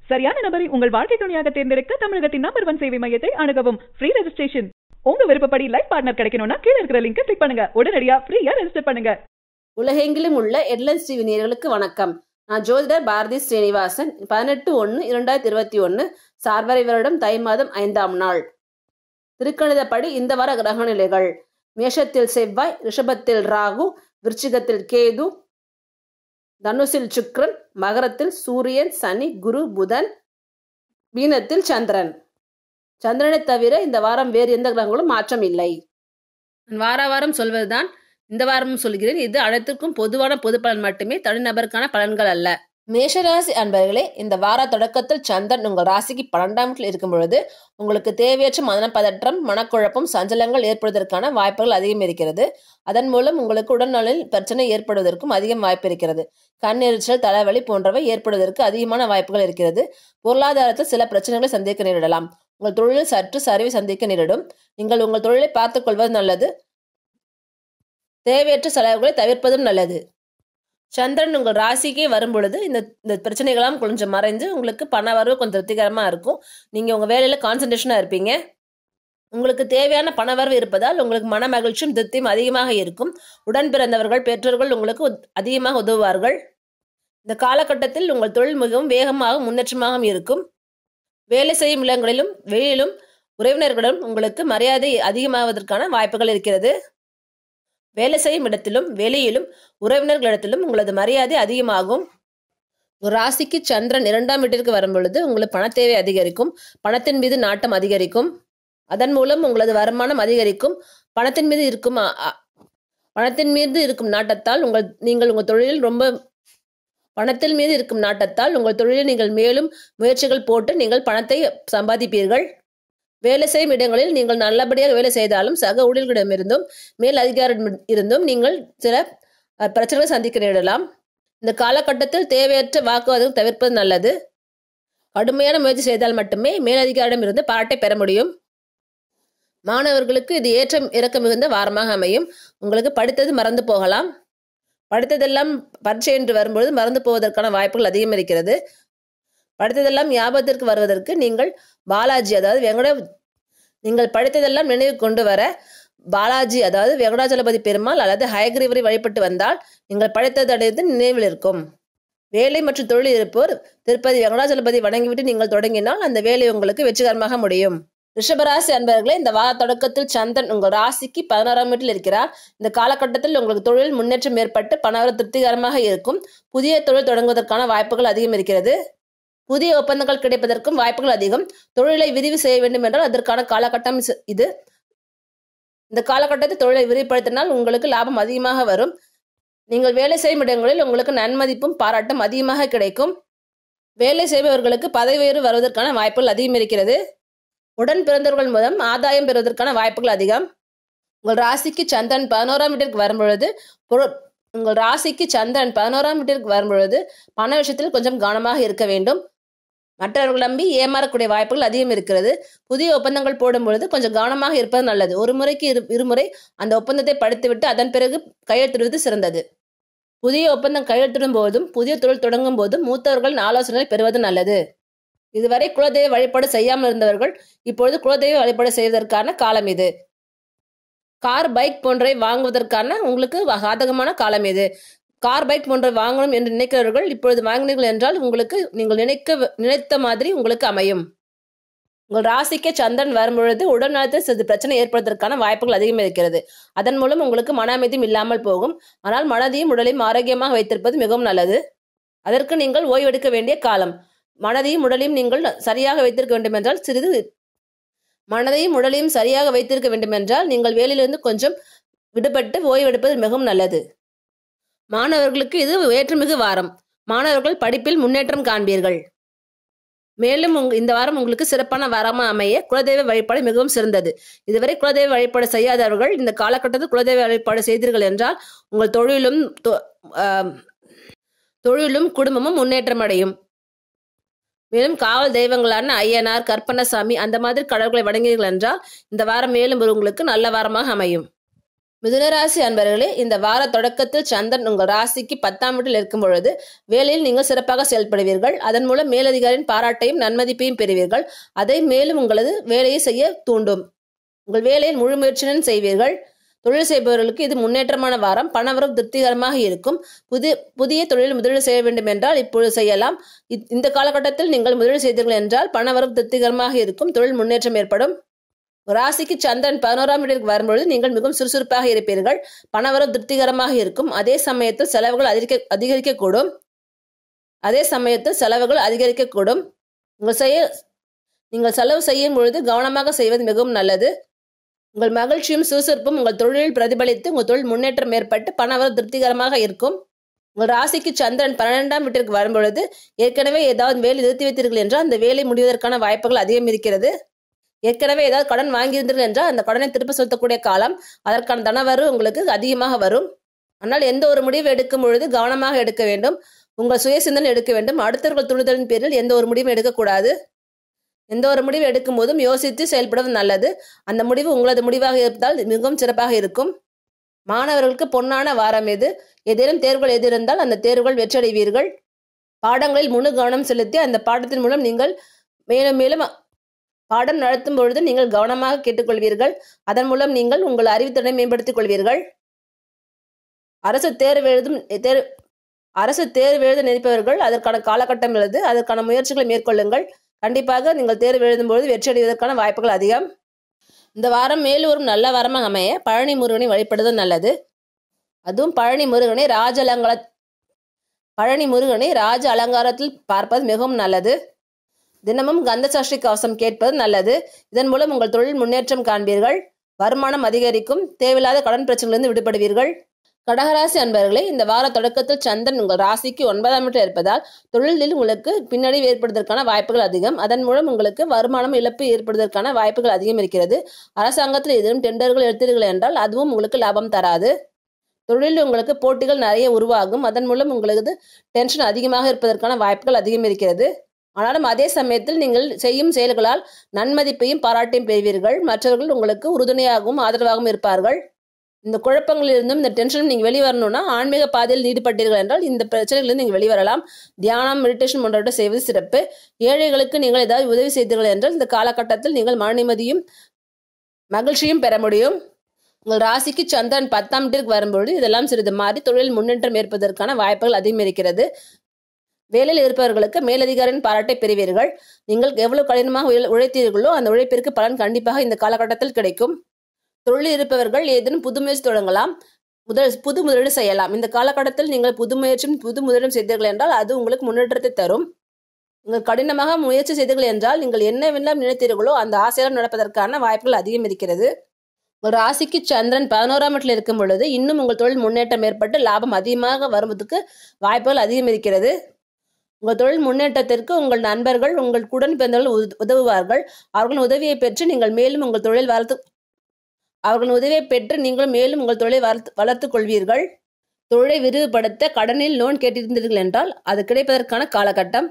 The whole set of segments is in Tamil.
சரியான நபரை உங்கள் வாழ்க்கை துணையாக தேர்ந்தெடுக்க தமிழகத்தின் நம்பர் ஒன் சேவை மையத்தை அணுகவும் ஃப்ரீ ரெஜிஸ்ட்ரேஷன் உங்க விருப்பப்படி லைஃப் பார்ட்னர் கிடைக்கணும்னா கீழ இருக்கிற லிங்கை கிளிக் பண்ணுங்க உடனடியா ஃப்ரீயா ரெஜிஸ்டர் பண்ணுங்க உலகெங்கிலும் உள்ள எட்லன்ஸ் டிவி நேயர்களுக்கு வணக்கம் நான் ஜோதிடர் பாரதி ஸ்ரீனிவாசன் பதினெட்டு ஒன்று இரண்டாயிரத்தி இருபத்தி ஒன்று சார்வரை வருடம் தை மாதம் ஐந்தாம் நாள் திருக்கணிதப்படி இந்த வார கிரக நிலைகள் மேஷத்தில் செவ்வாய் ரிஷபத்தில் ராகு விருச்சிகத்தில் கேது தனுசில் சுக்கிரன் மகரத்தில் சூரியன் சனி குரு புதன் மீனத்தில் சந்திரன் சந்திரனை தவிர இந்த வாரம் வேறு எந்த கிரகங்களும் மாற்றம் இல்லை நான் வார வாரம் சொல்வதுதான் இந்த வாரமும் சொல்கிறேன் இது அனைத்திற்கும் பொதுவான பொது பலன் மட்டுமே தனிநபருக்கான பலன்கள் அல்ல மேஷராசி அன்பர்களே இந்த வார தொடக்கத்தில் சந்திரன் உங்கள் ராசிக்கு பன்னெண்டாம் வீட்டில் இருக்கும் பொழுது உங்களுக்கு தேவையற்ற மனப்பதற்றம் மனக்குழப்பம் சஞ்சலங்கள் ஏற்படுவதற்கான வாய்ப்புகள் அதிகம் இருக்கிறது அதன் மூலம் உங்களுக்கு உடல்நலில் பிரச்சனை ஏற்படுவதற்கும் அதிகம் வாய்ப்பு இருக்கிறது கண் எரிச்சல் தலைவலி போன்றவை ஏற்படுவதற்கு அதிகமான வாய்ப்புகள் இருக்கிறது பொருளாதாரத்தில் சில பிரச்சனைகளை சந்திக்க நேரிடலாம் உங்கள் தொழிலில் சற்று சரிவை சந்திக்க நேரிடும் நீங்கள் உங்கள் தொழிலை பார்த்துக் கொள்வது நல்லது தேவையற்ற செலவுகளை தவிர்ப்பதும் நல்லது சந்திரன் உங்கள் ராசிக்கே வரும் பொழுது இந்த இந்த பிரச்சனைகளாம் கொஞ்சம் மறைஞ்சு உங்களுக்கு பண வரவு கொஞ்சம் திருப்திகரமாக இருக்கும் நீங்கள் உங்கள் வேலையில் கான்சன்ட்ரேஷனாக இருப்பீங்க உங்களுக்கு தேவையான பண வரவு இருப்பதால் உங்களுக்கு மன மகிழ்ச்சியும் திருப்தியும் அதிகமாக இருக்கும் உடன் பிறந்தவர்கள் பெற்றோர்கள் உங்களுக்கு உத்- அதிகமாக உதவுவார்கள் இந்த காலகட்டத்தில் உங்கள் தொழில் மிகவும் வேகமாக முன்னேற்றமாகவும் இருக்கும் வேலை செய்யும் இடங்களிலும் வெளியிலும் உறவினர்களிடம் உங்களுக்கு மரியாதை அதிகமாவதற்கான வாய்ப்புகள் இருக்கிறது வேலை செய்யும் இடத்திலும் வெளியிலும் உறவினர்களிடத்திலும் உங்களது மரியாதை அதிகமாகும் ஒரு ராசிக்கு சந்திரன் இரண்டாம் வீட்டிற்கு வரும் பொழுது உங்களுக்கு பண தேவை அதிகரிக்கும் பணத்தின் மீது நாட்டம் அதிகரிக்கும் அதன் மூலம் உங்களது வருமானம் அதிகரிக்கும் பணத்தின் மீது இருக்கும் அ- அ- பணத்தின் மீது இருக்கும் நாட்டத்தால் உங்கள் நீங்கள் உங்கள் தொழிலில் ரொம்ப பணத்தின் மீது இருக்கும் நாட்டத்தால் உங்கள் தொழிலில் நீங்கள் மேலும் முயற்சிகள் போட்டு நீங்கள் பணத்தை சம்பாதிப்பீர்கள் வேலை செய்யும் இடங்களில் நீங்கள் நல்லபடியாக வேலை செய்தாலும் சக ஊழியர்களிடமிருந்தும் மேல் அதிகாரிடம் இருந்தும் நீங்கள் சில அஹ், பிரச்சனைகளை சந்திக்க நேரிடலாம் இந்த காலகட்டத்தில் தேவையற்ற வாக்குவாதம் தவிர்ப்பது நல்லது கடுமையான முயற்சி செய்தால் மட்டுமே மேலதிகாரிடம் இருந்து பாராட்டை பெற முடியும் மாணவர்களுக்கு இது ஏற்றம் இறக்க மிகுந்த வாரமாக அமையும் உங்களுக்கு படித்தது மறந்து போகலாம் படித்ததெல்லாம் பரீட்சை என்று வரும்பொழுது மறந்து போவதற்கான வாய்ப்புகள் அதிகம் இருக்கிறது படித்ததெல்லாம் ஞாபகத்திற்கு வருவதற்கு நீங்கள் பாலாஜி அதாவது வெங்கட நீங்கள் படித்ததெல்லாம் நினைவு கொண்டு வர பாலாஜி அதாவது வெங்கடாச்சலபதி பெருமாள் அல்லது ஹயக்ரீவரை வழிபட்டு வந்தால் நீங்கள் படித்தது அடைந்து நினைவில் இருக்கும் வேலை மற்றும் தொழில் இருப்போர் திருப்பதி வெங்கடாச்சலபதி வணங்கிவிட்டு நீங்கள் தொடங்கினால் அந்த வேலை உங்களுக்கு வெற்றிகரமாக முடியும் ரிஷபராசி அன்பர்களே இந்த வார தொடக்கத்தில் சந்திரன் உங்கள் ராசிக்கு பதினாறாம் வீட்டில் இருக்கிறார் இந்த காலகட்டத்தில் உங்களுக்கு தொழில் முன்னேற்றம் ஏற்பட்டு பணவர திருப்திகரமாக இருக்கும் புதிய தொழில் தொடங்குவதற்கான வாய்ப்புகள் அதிகம் இருக்கிறது புதிய ஒப்பந்தங்கள் கிடைப்பதற்கும் வாய்ப்புகள் அதிகம் தொழிலை விரிவு செய்ய வேண்டும் என்றால் அதற்கான காலகட்டம் இஸ்- இது இந்த காலகட்டத்தில் தொழிலை விரிவுபடுத்தினால் உங்களுக்கு லாபம் அதிகமாக வரும் நீங்கள் வேலை செய்யும் இடங்களில் உங்களுக்கு நன்மதிப்பும் பாராட்டும் அதிகமாக கிடைக்கும் வேலை செய்பவர்களுக்கு பதவி உயர்வு வருவதற்கான வாய்ப்புகள் அதிகம் இருக்கிறது உடன் பிறந்தவர்கள் மூலம் ஆதாயம் பெறுவதற்கான வாய்ப்புகள் அதிகம் உங்கள் ராசிக்கு சந்திரன் பதினோராம் வீட்டிற்கு வரும்பொழுது பொரு- உங்கள் ராசிக்கு சந்திரன் பதினோராம் வீட்டிற்கு வரும்பொழுது பண விஷயத்தில் கொஞ்சம் கவனமாக இருக்க வேண்டும் மற்றவர்கள் நம்பி ஏமாறக்கூடிய வாய்ப்புகள் அதிகம் இருக்கிறது புதிய ஒப்பந்தங்கள் போடும் பொழுது கொஞ்சம் கவனமாக இருப்பது நல்லது ஒரு முறைக்கு இரு இருமுறை அந்த ஒப்பந்தத்தை படித்துவிட்டு அதன் பிறகு கையெழுத்திடுவது சிறந்தது புதிய ஒப்பந்தம் கையெழுத்திடும் போதும் புதிய தொழில் தொடங்கும் போதும் மூத்தவர்களின் ஆலோசனைகளை பெறுவது நல்லது இதுவரை குலதெய்வ வழிபாடு செய்யாமல் இருந்தவர்கள் இப்பொழுது குலதெய்வ வழிபாடு செய்வதற்கான காலம் இது கார் பைக் போன்றவை வாங்குவதற்கான உங்களுக்கு சாதகமான காலம் இது கார் பைக் போன்ற வாங்கணும் என்று நினைக்கிறவர்கள் இப்பொழுது வாங்கினீர்கள் என்றால் உங்களுக்கு நீங்கள் நினைக்க நினைத்த மாதிரி உங்களுக்கு அமையும் உங்கள் ராசிக்கே சந்திரன் வரும்பொழுது உடல் நலத்தில் சிறிது பிரச்சனை ஏற்படுவதற்கான வாய்ப்புகள் அதிகம் இருக்கிறது அதன் மூலம் உங்களுக்கு மன அமைதியும் இல்லாமல் போகும் ஆனால் மனதையும் உடலையும் ஆரோக்கியமாக வைத்திருப்பது மிகவும் நல்லது அதற்கு நீங்கள் ஓய்வெடுக்க வேண்டிய காலம் மனதையும் உடலையும் நீங்கள் சரியாக வைத்திருக்க வேண்டும் என்றால் சிறிது மனதையும் உடலையும் சரியாக வைத்திருக்க வேண்டும் என்றால் நீங்கள் வேலையிலிருந்து கொஞ்சம் விடுபட்டு ஓய்வெடுப்பது மிகவும் நல்லது மாணவர்களுக்கு இது ஏற்றமிகு வாரம் மாணவர்கள் படிப்பில் முன்னேற்றம் காண்பீர்கள் மேலும் உங்க இந்த வாரம் உங்களுக்கு சிறப்பான வாரமாக அமைய குலதெய்வ வழிபாடு மிகவும் சிறந்தது இதுவரை குலதெய்வ வழிபாடு செய்யாதவர்கள் இந்த காலகட்டத்தில் குலதெய்வ வழிபாடு செய்தீர்கள் என்றால் உங்கள் தொழிலும் தொ- ஆம், தொழிலும் குடும்பமும் முன்னேற்றம் அடையும் மேலும் காவல் தெய்வங்களான ஐயனார் கற்பனசாமி அந்த மாதிரி கடவுள்களை வணங்கினீர்கள் என்றால் இந்த வாரம் மேலும் உங்களுக்கு நல்ல வாரமாக அமையும் மிதுனராசி அன்பர்களே இந்த வார தொடக்கத்தில் சந்திரன் உங்கள் ராசிக்கு பத்தாம் வீட்டில் இருக்கும் பொழுது வேலையில் நீங்கள் சிறப்பாக செயல்படுவீர்கள் அதன் மூலம் மேலதிகாரியின் பாராட்டையும் நன்மதிப்பையும் பெறுவீர்கள் அதை மேலும் உங்களது வேலையை செய்ய தூண்டும் உங்கள் வேலையில் முழு முயற்சியுடன் செய்வீர்கள் தொழில் செய்பவர்களுக்கு இது முன்னேற்றமான வாரம் பணவரவு திருப்திகரமாக இருக்கும் புதிய புதிய தொழில் முதலீடு செய்ய வேண்டும் என்றால் இப்பொழுது செய்யலாம் இத்- இந்த காலகட்டத்தில் நீங்கள் முதலீடு செய்தீர்கள் என்றால் பணவரவு திருப்திகரமாக இருக்கும் தொழில் முன்னேற்றம் ஏற்படும் ராசிக்கு சந்திரன் பதினோராம் வீட்டிற்கு வரும்பொழுது நீங்கள் மிகவும் சுறுசுறுப்பாக இருப்பீர்கள் பணவரவு திருப்திகரமாக இருக்கும் அதே சமயத்தில் செலவுகள் அதிகரிக்க அதிகரிக்கக்கூடும் அதே சமயத்தில் செலவுகள் அதிகரிக்கக்கூடும் உங்கள் செய்ய நீங்கள் செலவு செய்யும் பொழுது கவனமாக செய்வது மிகவும் நல்லது உங்கள் மகிழ்ச்சியும் சுறுசுறுப்பும் உங்கள் தொழிலில் பிரதிபலித்து உங்கள் தொழில் முன்னேற்றம் ஏற்பட்டு பணவரவு திருப்திகரமாக இருக்கும் உங்கள் ராசிக்கு சந்திரன் பன்னிரெண்டாம் வீட்டிற்கு வரும்பொழுது ஏற்கனவே ஏதாவது வேலை நிறுத்தி வைத்தீர்கள் என்றால் அந்த வேலை முடிவதற்கான வாய்ப்புகள் அதிகம் இருக்கிறது ஏற்கனவே ஏதாவது கடன் வாங்கியிருந்தீர்கள் என்றால் அந்த கடனை திருப்ப செலுத்தக்கூடிய காலம் அதற்கான தனவரவு உங்களுக்கு அதிகமாக வரும் ஆனால் எந்த ஒரு முடிவு எடுக்கும் பொழுது கவனமாக எடுக்க வேண்டும் உங்கள் சுய சிந்தனை எடுக்க வேண்டும் அடுத்தவர்கள் துணிதலின் பேரில் எந்த ஒரு முடிவும் எடுக்கக்கூடாது எந்த ஒரு முடிவு எடுக்கும் போதும் யோசித்து செயல்படுவது நல்லது அந்த முடிவு உங்களது முடிவாக இருந்தால் மிகவும் சிறப்பாக இருக்கும் மாணவர்களுக்கு பொன்னான வாரம் எது ஏதேனும் தேர்வுகள் எது இருந்தால் அந்த தேர்வுகள் வெற்றடைவீர்கள் பாடங்களில் முழு கவனம் செலுத்தி அந்த பாடத்தின் மூலம் நீங்கள் மேலும் மேலும் பாடம் நடத்தும் பொழுது நீங்கள் கவனமாக கேட்டுக்கொள்வீர்கள் அதன் மூலம் நீங்கள் உங்கள் அறிவுத்திறனை மேம்படுத்திக் கொள்வீர்கள் அரசு தேர்வு எழுதும் தேர்வு அரசு தேர்வு எழுத நினைப்பவர்கள் அதற்கான காலகட்டம் உள்ளது அதற்கான முயற்சிகளை மேற்கொள்ளுங்கள் கண்டிப்பாக நீங்கள் தேர்வு எழுதும்போது வெற்றி அடைவதற்கான வாய்ப்புகள் அதிகம் இந்த வாரம் மேலூரும் நல்ல வாரமாக அமைய பழனி முருகனை வழிபடுவது நல்லது அதுவும் பழனி முருகனை ராஜ அலங்கார பழனி முருகனை ராஜ அலங்காரத்தில் பார்ப்பது மிகவும் நல்லது தினமும் கந்த சஷ்டி கவசம் கேட்பது நல்லது இதன் மூலம் உங்கள் தொழில் முன்னேற்றம் காண்பீர்கள் வருமானம் அதிகரிக்கும் தேவையில்லாத கடன் பிரச்சனையிலிருந்து விடுபடுவீர்கள் கடகராசி அன்பர்களே இந்த வார தொடக்கத்தில் சந்திரன் உங்கள் ராசிக்கு ஒன்பதாம் இடத்தில் இருப்பதால் தொழிலில் உங்களுக்கு பின்னடைவு ஏற்படுவதற்கான வாய்ப்புகள் அதிகம் அதன் மூலம் உங்களுக்கு வருமானம் இழப்பு ஏற்படுவதற்கான வாய்ப்புகள் அதிகம் இருக்கிறது அரசாங்கத்தில் ஏதேனும் டெண்டர்கள் எடுத்தீர்கள் என்றால் அதுவும் உங்களுக்கு லாபம் தராது தொழிலில் உங்களுக்கு போட்டிகள் நிறைய உருவாகும் அதன் மூலம் உங்களுக்கு டென்ஷன் அதிகமாக இருப்பதற்கான வாய்ப்புகள் அதிகம் இருக்கிறது ஆனாலும் அதே சமயத்தில் நீங்கள் செய்யும் செயல்களால் நன்மதிப்பையும் பாராட்டையும் பெறுவீர்கள் மற்றவர்கள் உங்களுக்கு உறுதுணையாகவும் ஆதரவாகவும் இருப்பார்கள் இந்த குழப்பங்களிலிருந்தும் இந்த டென்ஷனும் நீங்கள் வெளிவரணும்னா ஆன்மீக பாதையில் ஈடுபட்டீர்கள் என்றால் இந்த பிரச்சனைகளிலிருந்து நீங்கள் வெளிவரலாம் தியானம் மெடிடேஷன் போன்றவற்றை செய்வது சிறப்பு ஏழைகளுக்கு நீங்கள் ஏதாவது உதவி செய்தீர்கள் என்றால் இந்த காலகட்டத்தில் நீங்கள் மன நிம்மதியும் மகிழ்ச்சியும் பெற முடியும் உங்கள் ராசிக்கு சந்திரன் பத்தாம் வீட்டிற்கு வரும்பொழுது இதெல்லாம் சிறிது மாறி தொழில் முன்னேற்றம் ஏற்பதற்கான வாய்ப்புகள் அதிகம் இருக்கிறது வேலையில் இருப்பவர்களுக்கு மேலதிகாரியின் பாராட்டை பெறுவீர்கள் நீங்கள் எவ்வளவு கடினமாக உழை- உழைத்தீர்களோ அந்த உழைப்பிற்கு பலன் கண்டிப்பாக இந்த காலகட்டத்தில் கிடைக்கும் தொழில் இருப்பவர்கள் ஏதேனும் புது முயற்சி தொடங்கலாம் முதல் புது முதலீடு செய்யலாம் இந்த காலகட்டத்தில் நீங்கள் புது முயற்சியும் புது முதலீடும் செய்தீர்கள் என்றால் அது உங்களுக்கு முன்னேற்றத்தை தரும் நீங்கள் கடினமாக முயற்சி செய்தீர்கள் என்றால் நீங்கள் என்னவெல்லாம் நினைத்தீர்களோ அந்த ஆசையெல்லாம் நடப்பதற்கான வாய்ப்புகள் அதிகம் இருக்கிறது ஒரு ராசிக்கு சந்திரன் பதினோராம் இடத்தில் இருக்கும் பொழுது இன்னும் உங்கள் தொழில் முன்னேற்றம் ஏற்பட்டு லாபம் அதிகமாக வருவதற்கு வாய்ப்புகள் அதிகம் இருக்கிறது உங்கள் தொழில் முன்னேற்றத்திற்கு உங்கள் நண்பர்கள் உங்கள் குடன் பிறந்தவர்கள் உத- உதவுவார்கள் அவர்களின் உதவியை பெற்று நீங்கள் மேலும் உங்கள் தொழில் வளர்த்து அவர்களின் உதவியை பெற்று நீங்கள் மேலும் உங்கள் தொழிலை வளர்த்து வளர்த்துக் கொள்வீர்கள் தொழிலை விரிவுபடுத்த கடனில் லோன் கேட்டிருந்தீர்கள் என்றால் அது கிடைப்பதற்கான காலகட்டம்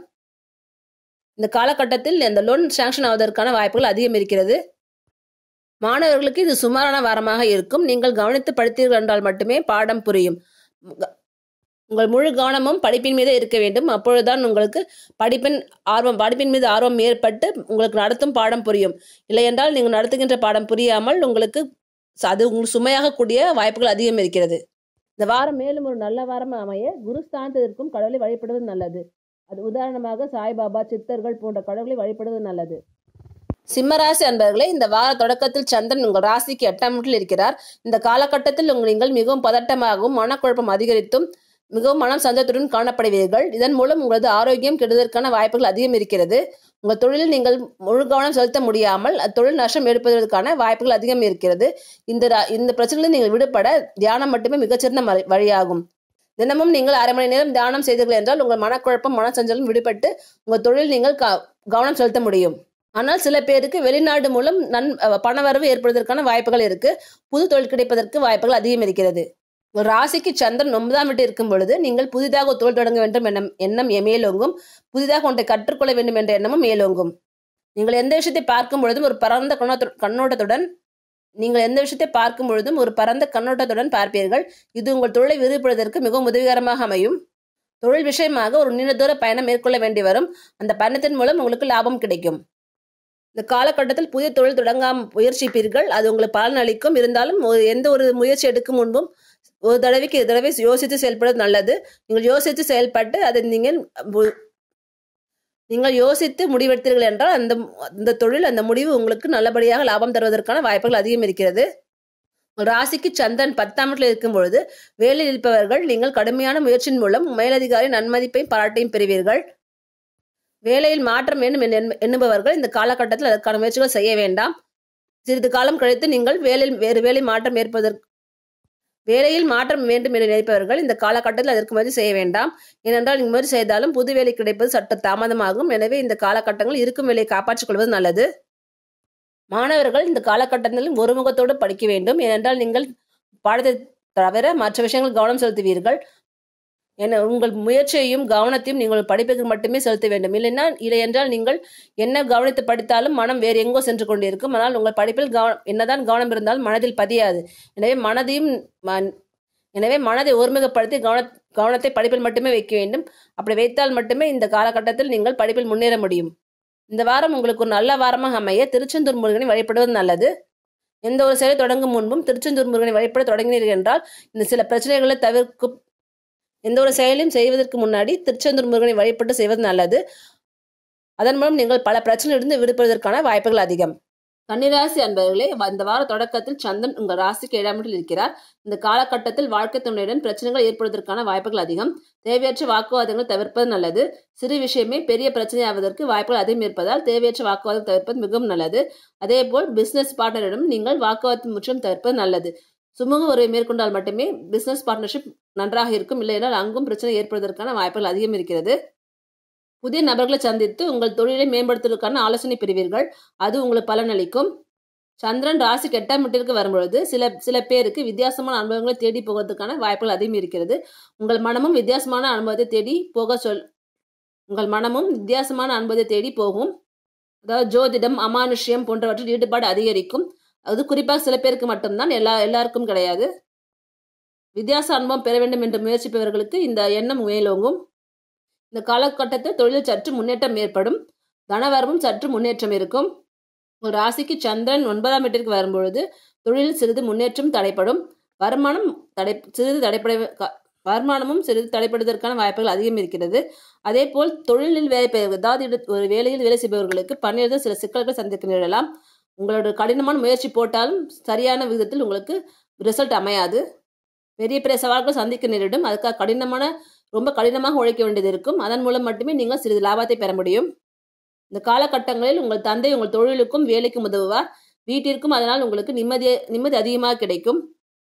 இந்த காலகட்டத்தில் இந்த லோன் சாங்ஷன் ஆவதற்கான வாய்ப்புகள் அதிகம் இருக்கிறது மாணவர்களுக்கு இது சுமாரான வாரமாக இருக்கும் நீங்கள் கவனித்து படித்தீர்கள் என்றால் மட்டுமே பாடம் புரியும் உங்க- உங்கள் முழு கவனமும் படிப்பின் மீதே இருக்க வேண்டும் அப்பொழுதுதான் உங்களுக்கு படிப்பின் ஆர்வம் படிப்பின் மீது ஆர்வம் ஏற்பட்டு உங்களுக்கு நடத்தும் பாடம் புரியும் இல்லையென்றால் நீங்கள் நடத்துகின்ற பாடம் புரியாமல் உங்களுக்கு ச- அது உங்களுக்கு சுமையாக கூடிய வாய்ப்புகள் அதிகம் இருக்கிறது இந்த வாரம் மேலும் ஒரு நல்ல வாரம் அமைய குருஸ்தானத்தில் இருக்கும் கடவுளை வழிபடுவது நல்லது அது உதாரணமாக சாய்பாபா சித்தர்கள் போன்ற கடவுளை வழிபடுவது நல்லது சிம்மராசி அன்பர்களே இந்த வார தொடக்கத்தில் சந்திரன் உங்கள் ராசிக்கு எட்டாம் வீட்டில் இருக்கிறார் இந்த காலகட்டத்தில் உங்கள் நீங்கள் மிகவும் பதட்டமாகவும் மனக்குழப்பம் அதிகரித்தும் மிகவும் மனம் சந்தத்துடன் காணப்படுவீர்கள் இதன் மூலம் உங்களது ஆரோக்கியம் கெடுவதற்கான வாய்ப்புகள் அதிகம் இருக்கிறது உங்கள் தொழிலில் நீங்கள் முழு கவனம் செலுத்த முடியாமல் அத்தொழில் நஷ்டம் ஏற்படுவதற்கான வாய்ப்புகள் அதிகம் இருக்கிறது இந்த ரா- இந்த பிரச்சனையில் நீங்கள் விடுபட தியானம் மட்டுமே மிகச்சிறந்த மறை- வழியாகும் தினமும் நீங்கள் அரை மணி நேரம் தியானம் செய்தீர்கள் என்றால் உங்கள் மனக்குழப்பம் மனச்சஞ்சலம் விடுபட்டு உங்கள் தொழில் நீங்கள் க- கவனம் செலுத்த முடியும் ஆனால் சில பேருக்கு வெளிநாடு மூலம் நன் அஹ் பணவரவு ஏற்படுவதற்கான வாய்ப்புகள் இருக்கு புது தொழில் கிடைப்பதற்கு வாய்ப்புகள் அதிகம் இருக்கிறது ஒரு ராசிக்கு சந்திரன் ஒன்பதாம் வீட்டு இருக்கும் பொழுது நீங்கள் புதிதாக ஒரு தொழில் தொடங்க வேண்டும் எண்ணம் எண்ணம் மேலோங்கும் புதிதாக ஒன்றை கற்றுக்கொள்ள வேண்டும் என்ற எண்ணமும் மேலோங்கும் நீங்கள் எந்த விஷயத்தை பார்க்கும் பொழுதும் ஒரு பரந்த கண்ணோட்ட கண்ணோட்டத்துடன் நீங்கள் எந்த விஷயத்தை பார்க்கும் பொழுதும் ஒரு பரந்த கண்ணோட்டத்துடன் பார்ப்பீர்கள் இது உங்கள் தொழிலை விரிவுபடுவதற்கு மிகவும் உதவிகரமாக அமையும் தொழில் விஷயமாக ஒரு நீண்ட தூர பயணம் மேற்கொள்ள வேண்டி வரும் அந்த பயணத்தின் மூலம் உங்களுக்கு லாபம் கிடைக்கும் இந்த காலகட்டத்தில் புதிய தொழில் தொடங்காம முயற்சிப்பீர்கள் அது உங்களுக்கு பலன் அளிக்கும் இருந்தாலும் ஒரு எந்த ஒரு முயற்சி எடுக்கும் முன்பும் ஒரு தடவைக்கு இரு தடவை யோசித்து செயல்படுவது நல்லது நீங்கள் யோசித்து செயல்பட்டு அதை நீங்கள் மு- நீங்கள் யோசித்து முடிவெடுத்தீர்கள் என்றால் அந்த அந்த தொழில் அந்த முடிவு உங்களுக்கு நல்லபடியாக லாபம் தருவதற்கான வாய்ப்புகள் அதிகம் இருக்கிறது உங்கள் ராசிக்கு சந்திரன் பத்தாம் இடத்தில் இருக்கும் பொழுது வேலையில் இருப்பவர்கள் நீங்கள் கடுமையான முயற்சியின் மூலம் மேலதிகாரி நன்மதிப்பையும் பாராட்டையும் பெறுவீர்கள் வேலையில் மாற்றம் வேண்டும் என்று எண்ண- எண்ணுபவர்கள் இந்த காலகட்டத்தில் அதற்கான முயற்சிகள் செய்ய வேண்டாம் சிறிது காலம் கழித்து நீங்கள் வேலையில் வேறு வேலை மாற்றம் ஏற்பதற்கு வேலையில் மாற்றம் வேண்டும் என்று நினைப்பவர்கள் இந்த காலகட்டத்தில் அதற்கு முயற்சி செய்ய வேண்டாம் ஏனென்றால் நீங்கள் முயற்சி செய்தாலும் புது வேலை கிடைப்பது சற்று தாமதமாகும் எனவே இந்த காலகட்டங்களில் இருக்கும் வேலையை காப்பாற்றிக் கொள்வது நல்லது மாணவர்கள் இந்த காலகட்டத்தில் ஒருமுகத்தோடு படிக்க வேண்டும் ஏனென்றால் நீங்கள் பாடத்தை தவிர மற்ற விஷயங்கள் கவனம் செலுத்துவீர்கள் என உங்கள் முயற்சியையும் கவனத்தையும் நீங்கள் படிப்புக்கு மட்டுமே செலுத்த வேண்டும் இல்லைன்னா இல்லை என்றால் நீங்கள் என்ன கவனித்து படித்தாலும் மனம் வேறு எங்கோ சென்று கொண்டிருக்கும் ஆனால் உங்கள் படிப்பில் கவனம் என்னதான் கவனம் இருந்தாலும் மனதில் பதியாது எனவே மனதையும் ம- எனவே மனதை ஒருமுகப்படுத்தி கவன கவனத்தை படிப்பில் மட்டுமே வைக்க வேண்டும் அப்படி வைத்தால் மட்டுமே இந்த காலகட்டத்தில் நீங்கள் படிப்பில் முன்னேற முடியும் இந்த வாரம் உங்களுக்கு ஒரு நல்ல வாரமாக அமைய திருச்செந்தூர் முருகனை வழிபடுவது நல்லது எந்த ஒரு செயலை தொடங்கும் முன்பும் திருச்செந்தூர் முருகனை வழிபட தொடங்கினீர்கள் என்றால் இந்த சில பிரச்சனைகளை தவிர்க்கும் எந்த ஒரு செயலையும் செய்வதற்கு முன்னாடி திருச்செந்தூர் முருகனை வழிபட்டு செய்வது நல்லது அதன் மூலம் நீங்கள் பல பிரச்சனையிலிருந்து விடுபடுவதற்கான வாய்ப்புகள் அதிகம் கன்னிராசி அன்பர்களே இந்த வார தொடக்கத்தில் சந்திரன் உங்கள் ராசிக்கு ஏழாம் இடத்தில் இருக்கிறார் இந்த காலகட்டத்தில் வாழ்க்கை துணையுடன் பிரச்சனைகள் ஏற்படுவதற்கான வாய்ப்புகள் அதிகம் தேவையற்ற வாக்குவாதங்களை தவிர்ப்பது நல்லது சிறு விஷயமே பெரிய பிரச்சனையாவதற்கு வாய்ப்புகள் அதிகம் இருப்பதால் தேவையற்ற வாக்குவாதம் தவிர்ப்பது மிகவும் நல்லது அதேபோல் பிசினஸ் பார்ட்னரிடம் நீங்கள் வாக்குவாதத்தை முற்றிலும் தவிர்ப்பது நல்லது சுமூக உறவை மேற்கொண்டால் மட்டுமே பிசினஸ் பார்ட்னர்ஷிப் நன்றாக இருக்கும் இல்லையென்றால் அங்கும் பிரச்சனை ஏற்படுவதற்கான வாய்ப்புகள் அதிகம் இருக்கிறது புதிய நபர்களை சந்தித்து உங்கள் தொழிலை மேம்படுத்துவதற்கான ஆலோசனை பெறுவீர்கள் அது உங்களுக்கு பலனளிக்கும் சந்திரன் ராசிக்கு எட்டாம் வீட்டிற்கு வரும்பொழுது சில சில பேருக்கு வித்தியாசமான அனுபவங்களை தேடி போவதற்கான வாய்ப்புகள் அதிகம் இருக்கிறது உங்கள் மனமும் வித்தியாசமான அனுபவத்தை தேடி போக சொல் உங்கள் மனமும் வித்தியாசமான அனுபவத்தை தேடி போகும் அதாவது ஜோதிடம் அமானுஷ்யம் போன்றவற்றில் ஈடுபாடு அதிகரிக்கும் அது குறிப்பாக சில பேருக்கு மட்டும்தான் எல்லா எல்லாருக்கும் கிடையாது வித்தியாச அனுபவம் பெற வேண்டும் என்று முயற்சிப்பவர்களுக்கு இந்த எண்ணம் மேலோங்கும் இந்த காலகட்டத்தில் தொழிலில் சற்று முன்னேற்றம் ஏற்படும் தனவரமும் சற்று முன்னேற்றம் இருக்கும் ஒரு ராசிக்கு சந்திரன் ஒன்பதாம் வீட்டிற்கு வரும்பொழுது தொழிலில் சிறிது முன்னேற்றம் தடைப்படும் வருமானம் தடை சிறிது தடைப்பட க- வருமானமும் சிறிது தடைப்படுவதற்கான வாய்ப்புகள் அதிகம் இருக்கிறது அதே போல் தொழிலில் வேலை பெறுவது அதாவது இட- ஒரு வேலையில் வேலை செய்பவர்களுக்கு பணியிடத்தில் சில சிக்கல்களை சந்திக்க நேரலாம் உங்களோட கடினமான முயற்சி போட்டாலும் சரியான விதத்தில் உங்களுக்கு ரிசல்ட் அமையாது பெரிய பெரிய சவால்கள் சந்திக்க நேரிடும் அதுக்காக கடினமான ரொம்ப கடினமாக உழைக்க வேண்டியது இருக்கும் அதன் மூலம் மட்டுமே நீங்கள் சிறிது லாபத்தை பெற முடியும் இந்த காலகட்டங்களில் உங்கள் தந்தை உங்கள் தொழிலுக்கும் வேலைக்கும் உதவுவார் வீட்டிற்கும் அதனால் உங்களுக்கு நிம்மதி நிம்மதி அதிகமாக கிடைக்கும்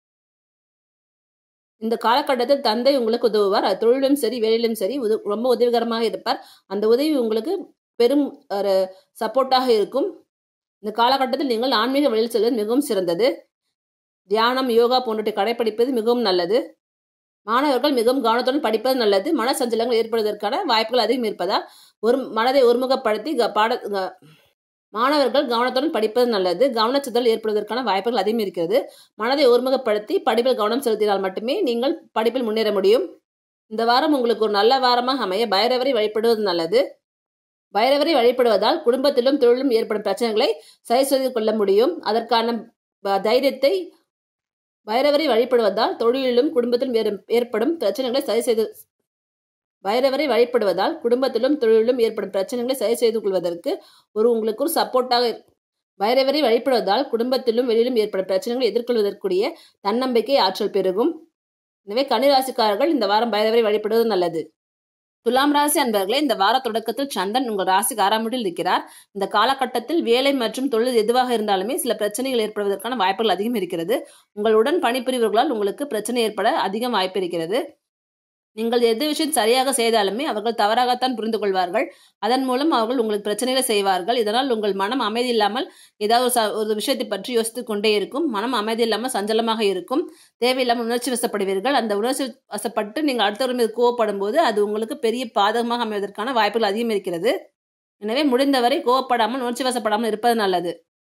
இந்த காலகட்டத்தில் தந்தை உங்களுக்கு உதவுவார் அது தொழிலும் சரி வேலையிலும் சரி உத ரொம்ப உதவிகரமாக இருப்பார் அந்த உதவி உங்களுக்கு பெரும் ஒரு சப்போர்ட்டாக இருக்கும் இந்த காலகட்டத்தில் நீங்கள் ஆன்மீக வழியில் செல்வது மிகவும் சிறந்தது தியானம் யோகா போன்றவற்றை கடைபிடிப்பது மிகவும் நல்லது மாணவர்கள் மிகவும் கவனத்துடன் படிப்பது நல்லது மன சஞ்சலங்கள் ஏற்படுவதற்கான வாய்ப்புகள் அதிகம் இருப்பதால் ஒரு மனதை ஒருமுகப்படுத்தி க- பாட க- மாணவர்கள் கவனத்துடன் படிப்பது நல்லது கவனச்சிதறல் ஏற்படுவதற்கான வாய்ப்புகள் அதிகம் இருக்கிறது மனதை ஒருமுகப்படுத்தி படிப்பில் கவனம் செலுத்தினால் மட்டுமே நீங்கள் படிப்பில் முன்னேற முடியும் இந்த வாரம் உங்களுக்கு ஒரு நல்ல வாரமாக அமைய பைரவரை வழிபடுவது நல்லது பைரவரை வழிபடுவதால் குடும்பத்திலும் தொழிலும் ஏற்படும் பிரச்சனைகளை சரி செய்து கொள்ள முடியும் அதற்கான ப- தைரியத்தை பைரவரை வழிபடுவதால் தொழிலிலும் குடும்பத்திலும் ஏறும்- ஏற்படும் பிரச்சனைகளை சரி செய்து பைரவரை வழிபடுவதால் குடும்பத்திலும் தொழிலிலும் ஏற்படும் பிரச்சனைகளை சரி செய்து கொள்வதற்கு ஒரு உங்களுக்கு ஒரு சப்போர்ட்டாக பைரவரை வழிபடுவதால் குடும்பத்திலும் வெளியிலும் ஏற்படும் பிரச்சனைகளை எதிர்கொள்வதற்குரிய தன்னம்பிக்கை ஆற்றல் பெருகும் எனவே கன்னிராசிக்காரர்கள் இந்த வாரம் பைரவரை வழிபடுவது நல்லது துலாம் ராசி அன்பர்களே இந்த வார தொடக்கத்தில் சந்திரன் உங்கள் ராசிக்கு ஆறாம் வீட்டில் இருக்கிறார் இந்த காலகட்டத்தில் வேலை மற்றும் தொழில் எதுவாக இருந்தாலுமே சில பிரச்சனைகள் ஏற்படுவதற்கான வாய்ப்புகள் அதிகம் இருக்கிறது உங்களுடன் பணிபுரிவர்களால் உங்களுக்கு பிரச்சனை ஏற்பட அதிகம் வாய்ப்பு இருக்கிறது நீங்கள் எது விஷயம் சரியாக செய்தாலுமே அவர்கள் தவறாகத்தான் புரிந்து கொள்வார்கள் அதன் மூலம் அவர்கள் உங்களுக்கு பிரச்சனைகளை செய்வார்கள் இதனால் உங்கள் மனம் அமைதி இல்லாமல் ஏதாவது ஒரு ச- ஒரு விஷயத்தை பற்றி யோசித்துக் கொண்டே இருக்கும் மனம் அமைதி இல்லாமல் சஞ்சலமாக இருக்கும் தேவையில்லாமல் உணர்ச்சி வசப்படுவீர்கள் அந்த உணர்ச்சி வசப்பட்டு நீங்கள் அடுத்தவர் மீது கோவப்படும் போது அது உங்களுக்கு பெரிய பாதகமாக அமைவதற்கான வாய்ப்புகள் அதிகம் இருக்கிறது எனவே முடிந்தவரை கோவப்படாமல் உணர்ச்சி வசப்படாமல் இருப்பது நல்லது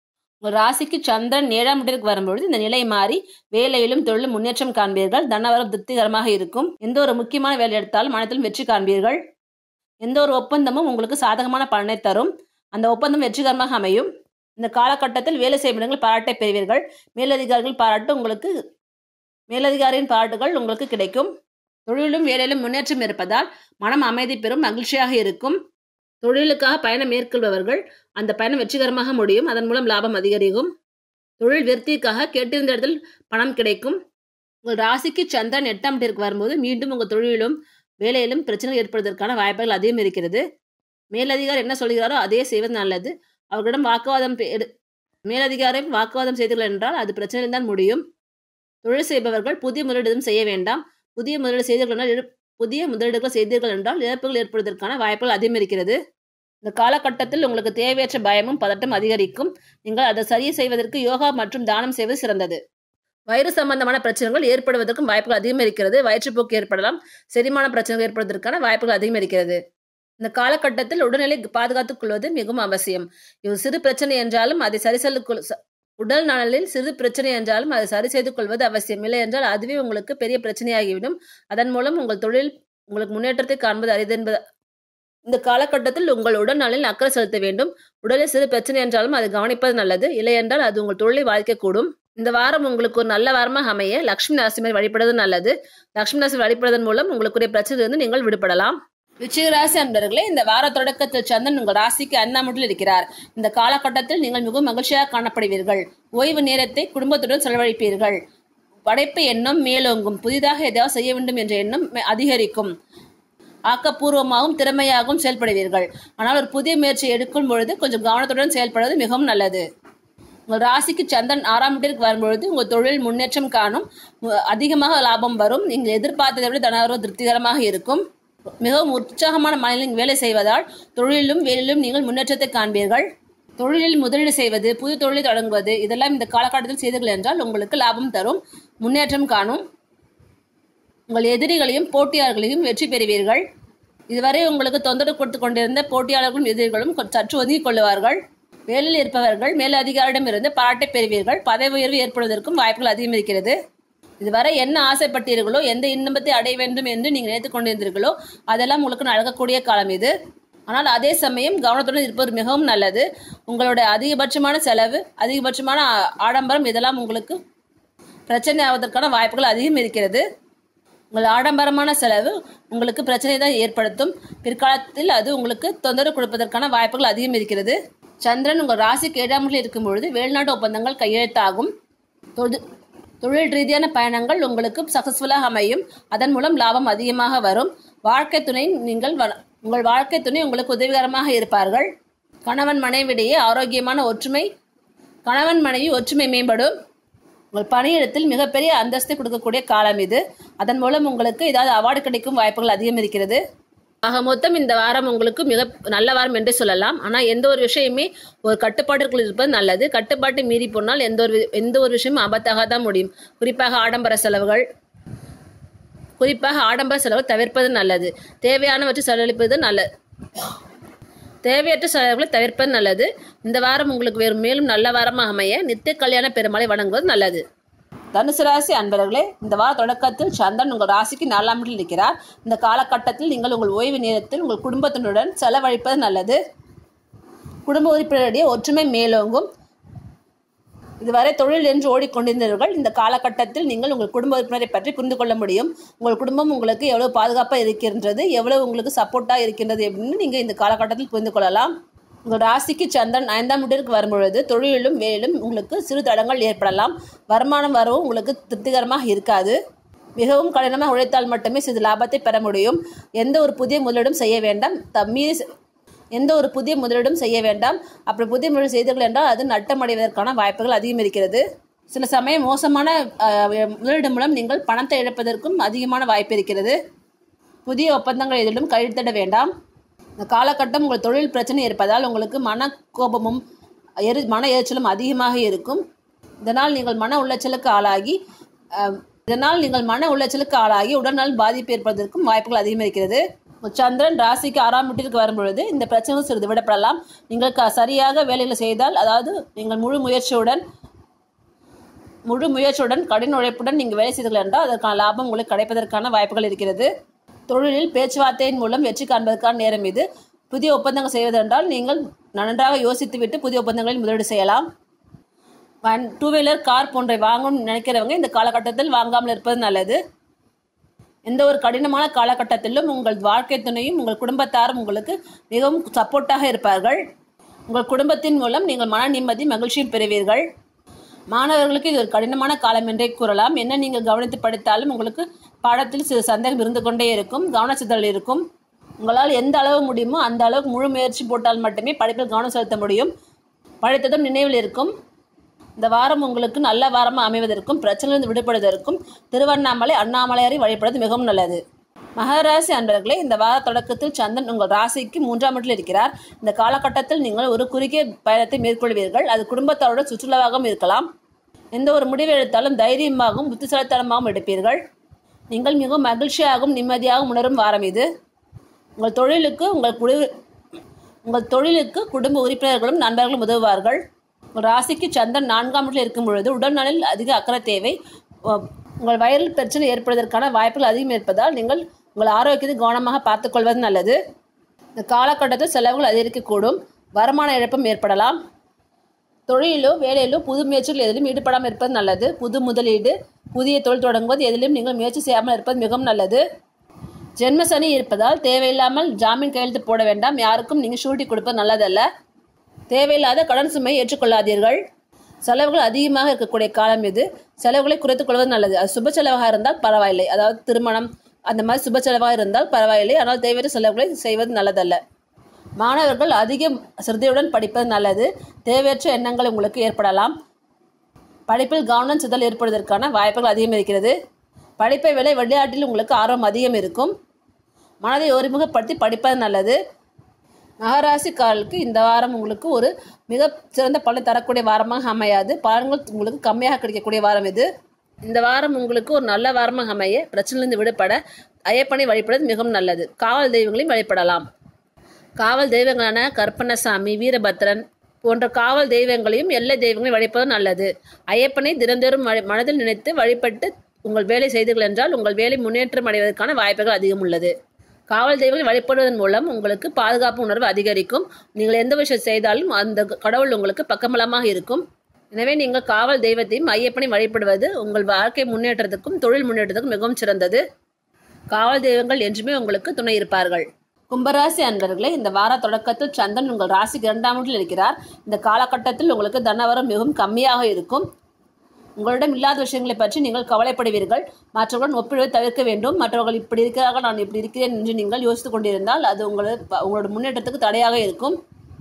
உங்கள் ராசிக்கு சந்திரன் ஏழாம் இடத்திற்கு வரும்பொழுது இந்த நிலை மாறி வேலையிலும் தொழிலும் முன்னேற்றம் காண்பீர்கள் தனவரம் திருப்திகரமாக இருக்கும் எந்த ஒரு முக்கியமான வேலை எடுத்தாலும் மனத்திலும் வெற்றி காண்பீர்கள் எந்த ஒரு ஒப்பந்தமும் உங்களுக்கு சாதகமான பலனை தரும் அந்த ஒப்பந்தம் வெற்றிகரமாக அமையும் இந்த காலகட்டத்தில் வேலை செய்யும் இடங்கள் பாராட்டை பெறுவீர்கள் மேலதிகாரிகள் பாராட்டு உங்களுக்கு மேலதிகாரியின் பாராட்டுகள் உங்களுக்கு கிடைக்கும் தொழிலும் வேலையிலும் முன்னேற்றம் இருப்பதால் மனம் அமைதி பெறும் மகிழ்ச்சியாக இருக்கும் தொழிலுக்காக பயணம் மேற்கொள்பவர்கள் அந்த பயணம் வெற்றிகரமாக முடியும் அதன் மூலம் லாபம் அதிகரிக்கும் தொழில் விருத்திக்காக கேட்டிருந்த இடத்தில் பணம் கிடைக்கும் உங்கள் ராசிக்கு சந்திரன் எட்டாம் இடத்திற்கு வரும்போது மீண்டும் உங்கள் தொழிலும் வேலையிலும் பிரச்சனை ஏற்படுவதற்கான வாய்ப்புகள் அதிகம் இருக்கிறது மேலதிகாரி என்ன சொல்கிறாரோ அதே செய்வது நல்லது அவர்களிடம் வாக்குவாதம் பெ- எடு- மேலதிகாரியும் வாக்குவாதம் செய்தீர்கள் என்றால் அது பிரச்சனையில் தான் முடியும் தொழில் செய்பவர்கள் புதிய முதலீடு எதுவும் செய்ய வேண்டாம் புதிய முதலீடு செய்தீர்கள் என்றால் இழப்- புதிய முதலீடுகள் செய்தீர்கள் என்றால் இழப்புகள் ஏற்படுவதற்கான வாய்ப்புகள் அதிகம் இருக்கிறது இந்த காலகட்டத்தில் உங்களுக்கு தேவையற்ற பயமும் பதட்டம் அதிகரிக்கும் நீங்கள் அதை சரி செய்வதற்கு யோகா மற்றும் தானம் செய்வது சிறந்தது வயிறு சம்பந்தமான பிரச்சனைகள் ஏற்படுவதற்கும் வாய்ப்புகள் அதிகம் இருக்கிறது வயிற்றுப்போக்கு ஏற்படலாம் செரிமான பிரச்சனைகள் ஏற்படுவதற்கான வாய்ப்புகள் அதிகம் இருக்கிறது இந்த காலகட்டத்தில் உடல்நிலை பாதுகாத்துக் கொள்வது மிகவும் அவசியம் இது சிறு பிரச்சனை என்றாலும் அதை சரி செய்து கொள் ச- உடல் நலனில் சிறு பிரச்சனை என்றாலும் அதை சரி செய்து கொள்வது அவசியம் இல்லை என்றால் அதுவே உங்களுக்கு பெரிய பிரச்சனையாகிவிடும் அதன் மூலம் உங்கள் தொழில் உங்களுக்கு முன்னேற்றத்தை காண்பது அரிது என்பது இந்த காலகட்டத்தில் உங்கள் உடல் நலனில் அக்கறை செலுத்த வேண்டும் உடலில் சிறு பிரச்சனை என்றாலும் அதை கவனிப்பது நல்லது இல்லை என்றால் அது உங்கள் தொழிலை பாதிக்கக்கூடும் இந்த வாரம் உங்களுக்கு ஒரு நல்ல வாரமாக அமைய லட்சுமி நரசிம்மரை வழிபடுவது நல்லது லட்சுமி நரசிம்மர் வழிபடுவதன் மூலம் உங்களுக்குரிய பிரச்சனையிலிருந்து நீங்கள் விடுபடலாம் விருச்சிக ராசி அன்பர்களே இந்த வார தொடக்கத்தில் சந்திரன் உங்கள் ராசிக்கு அண்ணாமட்டில் இருக்கிறார் இந்த காலகட்டத்தில் நீங்கள் மிகவும் மகிழ்ச்சியாக காணப்படுவீர்கள் ஓய்வு நேரத்தை குடும்பத்துடன் செலவழிப்பீர்கள் படைப்பு எண்ணம் மேலோங்கும் புதிதாக ஏதாவது செய்ய வேண்டும் என்ற எண்ணம் மே- அதிகரிக்கும் ஆக்கப்பூர்வமாகவும் திறமையாகவும் செயல்படுவீர்கள் ஆனால் ஒரு புதிய முயற்சி எடுக்கும் பொழுது கொஞ்சம் கவனத்துடன் செயல்படுவது மிகவும் நல்லது உங்கள் ராசிக்கு சந்திரன் ஆறாம் வீட்டிற்கு வரும்பொழுது உங்கள் தொழில் முன்னேற்றம் காணும் உ- அதிகமாக லாபம் வரும் நீங்கள் எதிர்பார்த்ததை விட தனவரவு திருப்திகரமாக இருக்கும் மிகவும் உற்சாகமான மனநிலையில் வேலை செய்வதால் தொழிலிலும் வேலையிலும் நீங்கள் முன்னேற்றத்தை காண்பீர்கள் தொழிலில் முதலீடு செய்வது புது தொழிலை தொடங்குவது இதெல்லாம் இந்த காலகட்டத்தில் செய்தீர்கள் என்றால் உங்களுக்கு லாபம் தரும் முன்னேற்றம் காணும் உங்கள் எதிரிகளையும் போட்டியாளர்களையும் வெற்றி பெறுவீர்கள் இதுவரை உங்களுக்கு தொந்தரவு கொடுத்து கொண்டிருந்த போட்டியாளர்களும் எதிரிகளும் கொ- சற்று ஒதுங்கிக் கொள்ளுவார்கள் வேலையில் இருப்பவர்கள் மேலதிகாரிடமிருந்து பாராட்டை பெறுவீர்கள் பதவி உயர்வு ஏற்படுவதற்கும் வாய்ப்புகள் அதிகம் இருக்கிறது இதுவரை என்ன ஆசைப்பட்டீர்களோ எந்த இன்பத்தை அடைய வேண்டும் என்று நீங்கள் நினைத்துக் கொண்டிருந்தீர்களோ அதெல்லாம் உங்களுக்கு நடக்கக்கூடிய காலம் இது ஆனால் அதே சமயம் கவனத்துடன் இருப்பது மிகவும் நல்லது உங்களுடைய அதிகபட்சமான செலவு அதிகபட்சமான ஆ- ஆடம்பரம் இதெல்லாம் உங்களுக்கு பிரச்சனை ஆவதற்கான வாய்ப்புகள் அதிகம் இருக்கிறது உங்கள் ஆடம்பரமான செலவு உங்களுக்கு பிரச்சனை தான் ஏற்படுத்தும் பிற்காலத்தில் அது உங்களுக்கு தொந்தரவு கொடுப்பதற்கான வாய்ப்புகள் அதிகம் இருக்கிறது சந்திரன் உங்கள் ராசிக்கு ஏழாம் இடத்தில் இருக்கும் பொழுது வெளிநாட்டு ஒப்பந்தங்கள் கையெழுத்தாகும் தொடு தொழில் ரீதியான பயணங்கள் உங்களுக்கு சக்ஸஸ்ஃபுல்லாக அமையும் அதன் மூலம் லாபம் அதிகமாக வரும் வாழ்க்கை துணை நீங்கள் வ- உங்கள் வாழ்க்கை துணை உங்களுக்கு உதவிகரமாக இருப்பார்கள் கணவன் மனைவிடையே ஆரோக்கியமான ஒற்றுமை கணவன் மனைவி ஒற்றுமை மேம்படும் உங்கள் பணியிடத்தில் மிகப்பெரிய அந்தஸ்தை கொடுக்கக்கூடிய காலம் இது அதன் மூலம் உங்களுக்கு ஏதாவது அவார்டு கிடைக்கும் வாய்ப்புகள் அதிகம் இருக்கிறது ஆக மொத்தம் இந்த வாரம் உங்களுக்கு மிக நல்ல வாரம் என்று சொல்லலாம் ஆனால் எந்த ஒரு விஷயமே ஒரு கட்டுப்பாட்டிற்குள் இருப்பது நல்லது கட்டுப்பாட்டை மீறி போனால் எந்த ஒரு வி- எந்த ஒரு விஷயமும் ஆபத்தாக தான் முடியும் குறிப்பாக ஆடம்பர செலவுகள் குறிப்பாக ஆடம்பர செலவு தவிர்ப்பது நல்லது தேவையானவற்றை செலவழிப்பது நல்லது தேவையற்ற செலவுகளை தவிர்ப்பது நல்லது இந்த வாரம் உங்களுக்கு வேறு மேலும் நல்ல வாரமாக அமைய நித்திய கல்யாண பெருமாளை வணங்குவது நல்லது தனுசு ராசி அன்பர்களே இந்த வார தொடக்கத்தில் சந்திரன் உங்கள் ராசிக்கு நாலாம் இடத்தில் இருக்கிறார் இந்த காலகட்டத்தில் நீங்கள் உங்கள் ஓய்வு நேரத்தில் உங்கள் குடும்பத்தினருடன் செலவழிப்பது நல்லது குடும்ப உறுப்பினரிடையே ஒற்றுமை மேலோங்கும் இதுவரை தொழில் என்று ஓடிக்கொண்டிருந்தவர்கள் இந்த காலகட்டத்தில் நீங்கள் உங்கள் குடும்ப உறுப்பினரை பற்றி புரிந்து கொள்ள முடியும் உங்கள் குடும்பம் உங்களுக்கு எவ்வளவு பாதுகாப்பாக இருக்கின்றது எவ்வளவு உங்களுக்கு சப்போர்ட்டாக இருக்கின்றது அப்படின்னு நீங்கள் இந்த காலகட்டத்தில் புரிந்து கொள்ளலாம் உங்கள் ராசிக்கு சந்திரன் ஐந்தாம் வீட்டிற்கு வரும்பொழுது தொழிலிலும் வேலையிலும் உங்களுக்கு சிறு தடங்கள் ஏற்படலாம் வருமானம் வரவும் உங்களுக்கு திருப்திகரமாக இருக்காது மிகவும் கடினமாக உழைத்தால் மட்டுமே சிறிது லாபத்தை பெற முடியும் எந்த ஒரு புதிய முதலீடும் செய்ய வேண்டாம் தம்மீறி செ- எந்த ஒரு புதிய முதலீடும் செய்ய வேண்டாம் அப்படி புதிய முதலீடு செய்தீர்கள் என்றால் அது நட்டமடைவதற்கான வாய்ப்புகள் அதிகம் இருக்கிறது சில சமயம் மோசமான அஹ், முதலீடு மூலம் நீங்கள் பணத்தை இழப்பதற்கும் அதிகமான வாய்ப்பு இருக்கிறது புதிய ஒப்பந்தங்கள் எதிலும் கையெழுத்திட வேண்டாம் இந்த காலகட்டம் உங்கள் தொழில் பிரச்சனை இருப்பதால் உங்களுக்கு மனக்கோபமும் எரி மன எரிச்சலும் அதிகமாக இருக்கும் இதனால் நீங்கள் மன உளைச்சலுக்கு ஆளாகி அஹ், இதனால் நீங்கள் மன உளைச்சலுக்கு ஆளாகி உடல்நல பாதிப்பு ஏற்படுவதற்கும் வாய்ப்புகள் அதிகம் இருக்கிறது உங்கள் சந்திரன் ராசிக்கு ஆறாம் வீட்டிற்கு வரும்பொழுது இந்த பிரச்சனைகள் சிறிது விடப்படலாம் நீங்கள் க சரியாக வேலைகளை செய்தால் அதாவது நீங்கள் முழு முயற்சியுடன் முழு முயற்சியுடன் கடின உழைப்புடன் நீங்கள் வேலை செய்தீர்கள் என்றால் அதற்கான லாபம் உங்களுக்கு கிடைப்பதற்கான வாய்ப்புகள் இருக்கிறது தொழிலில் பேச்சுவார்த்தையின் மூலம் வெற்றி காண்பதற்கான நேரம் இது புதிய ஒப்பந்தங்கள் செய்வதென்றால் நீங்கள் நன்றாக யோசித்துவிட்டு புதிய ஒப்பந்தங்களில் முதலீடு செய்யலாம் வன் டூ வீலர் கார் போன்றை வாங்கணும்னு நினைக்கிறவங்க இந்த காலகட்டத்தில் வாங்காமல் இருப்பது நல்லது எந்த ஒரு கடினமான காலகட்டத்திலும் உங்கள் வாழ்க்கை துணையும் உங்கள் குடும்பத்தாரும் உங்களுக்கு மிகவும் சப்போர்ட்டாக இருப்பார்கள் உங்கள் குடும்பத்தின் மூலம் நீங்கள் மன நிம்மதி மகிழ்ச்சியும் பெறுவீர்கள் மாணவர்களுக்கு இது ஒரு கடினமான காலம் என்றே கூறலாம் என்ன நீங்கள் கவனித்து படித்தாலும் உங்களுக்கு பாடத்தில் சிறு சந்தேகம் இருந்து கொண்டே இருக்கும் கவனச்சிதறல் இருக்கும் உங்களால் எந்த அளவு முடியுமோ அந்த அளவுக்கு முழு முயற்சி போட்டால் மட்டுமே படிப்பில் கவனம் செலுத்த முடியும் படித்ததும் நினைவில் இருக்கும் இந்த வாரம் உங்களுக்கு நல்ல வாரமாக அமைவதற்கும் பிரச்சனையிலிருந்து விடுபடுவதற்கும் திருவண்ணாமலை அண்ணாமலையாரை வழிபடுவது மிகவும் நல்லது மகராசி அன்பர்களே இந்த வார தொடக்கத்தில் சந்திரன் உங்கள் ராசிக்கு மூன்றாம் இடத்தில் இருக்கிறார் இந்த காலகட்டத்தில் நீங்கள் ஒரு குறுகிய பயணத்தை மேற்கொள்வீர்கள் அது குடும்பத்தாரோட சுற்றுலாவாகவும் இருக்கலாம் எந்த ஒரு முடிவு எடுத்தாலும் தைரியமாகவும் புத்திசாலித்தனமாகவும் எடுப்பீர்கள் நீங்கள் மிகவும் மகிழ்ச்சியாகவும் நிம்மதியாகவும் உணரும் வாரம் இது உங்கள் தொழிலுக்கு உங்கள் குடு உங்கள் தொழிலுக்கு குடும்ப உறுப்பினர்களும் நண்பர்களும் உதவுவார்கள் உங்கள் ராசிக்கு சந்திரன் நான்காம் இடத்தில் இருக்கும் பொழுது உடல்நலில் அதிக அக்கறை தேவை உ- உங்கள் வயரில் பிரச்சனை ஏற்படுவதற்கான வாய்ப்புகள் அதிகம் இருப்பதால் நீங்கள் உங்கள் ஆரோக்கியத்தை கவனமாக பார்த்துக்கொள்வது நல்லது இந்த காலகட்டத்தில் செலவுகள் அதிகரிக்கக்கூடும் வருமான இழப்பும் ஏற்படலாம் தொழிலிலோ வேலையிலோ புது முயற்சிகள் எதிலும் ஈடுபடாமல் இருப்பது நல்லது புது முதலீடு புதிய தொழில் தொடங்குவது எதிலும் நீங்கள் முயற்சி செய்யாமல் இருப்பது மிகவும் நல்லது ஜென்ம சனி இருப்பதால் தேவையில்லாமல் ஜாமீன் கையெழுத்து போட வேண்டாம் யாருக்கும் நீங்கள் ஷூரிட்டி கொடுப்பது நல்லதல்ல தேவையில்லாத கடன் சுமையை ஏற்றுக்கொள்ளாதீர்கள் செலவுகள் அதிகமாக இருக்கக்கூடிய காலம் இது செலவுகளை குறைத்துக் கொள்வது நல்லது அது சுப செலவாக இருந்தால் பரவாயில்லை அதாவது திருமணம் அந்த மாதிரி சுப செலவாக இருந்தால் பரவாயில்லை ஆனால் தேவையற்ற செலவுகளை செய்வது நல்லதல்ல மாணவர்கள் அதிக சிரத்தையுடன் படிப்பது நல்லது தேவையற்ற எண்ணங்கள் உங்களுக்கு ஏற்படலாம் படிப்பில் கவனம் சிதல் ஏற்படுவதற்கான வாய்ப்புகள் அதிகம் இருக்கிறது படிப்பை விட விளையாட்டில் உங்களுக்கு ஆர்வம் அதிகம் இருக்கும் மனதை ஒருமுகப்படுத்தி படிப்பது நல்லது மகராசிக்காரர்களுக்கு இந்த வாரம் உங்களுக்கு ஒரு மிக சிறந்த பலன் தரக்கூடிய வாரமாக அமையாது பலன்கள் உங்களுக்கு கம்மியாக கிடைக்கக்கூடிய வாரம் இது இந்த வாரம் உங்களுக்கு ஒரு நல்ல வாரமாக அமைய பிரச்சனையிலிருந்து விடுபட ஐயப்பனை வழிபடுவது மிகவும் நல்லது காவல் தெய்வங்களையும் வழிபடலாம் காவல் தெய்வங்களான கற்பனசாமி வீரபத்ரன் போன்ற காவல் தெய்வங்களையும் எல்லை தெய்வங்களையும் வழிபது நல்லது ஐயப்பனை தினந்தோறும் வழி- மனதில் நினைத்து வழிபட்டு உங்கள் வேலை செய்தீர்கள் என்றால் உங்கள் வேலை முன்னேற்றம் அடைவதற்கான வாய்ப்புகள் அதிகம் உள்ளது காவல் தெய்வங்களை வழிபடுவதன் மூலம் உங்களுக்கு பாதுகாப்பு உணர்வு அதிகரிக்கும் நீங்கள் எந்த விஷயம் செய்தாலும் அந்த கடவுள் உங்களுக்கு பக்கபலமாக இருக்கும் எனவே நீங்கள் காவல் தெய்வத்தையும் ஐயப்பனையும் வழிபடுவது உங்கள் வாழ்க்கை முன்னேற்றத்துக்கும் தொழில் முன்னேற்றத்துக்கும் மிகவும் சிறந்தது காவல் தெய்வங்கள் என்றுமே உங்களுக்கு துணை இருப்பார்கள் கும்பராசி அன்பர்களே இந்த வார தொடக்கத்தில் சந்திரன் உங்கள் ராசிக்கு இரண்டாம் வீட்டில் இருக்கிறார் இந்த காலகட்டத்தில் உங்களுக்கு தனவரம் மிகவும் கம்மியாக இருக்கும் உங்களிடம் இல்லாத விஷயங்களை பற்றி நீங்கள் கவலைப்படுவீர்கள் மற்றவர்களுடன் ஒப்பிடுவதை தவிர்க்க வேண்டும் மற்றவர்கள் இப்படி இருக்கிறார்கள் நான் இப்படி இருக்கிறேன் என்று நீங்கள் யோசித்துக் கொண்டிருந்தால் அது உங்களது உங்களோட முன்னேற்றத்துக்கு தடையாக இருக்கும்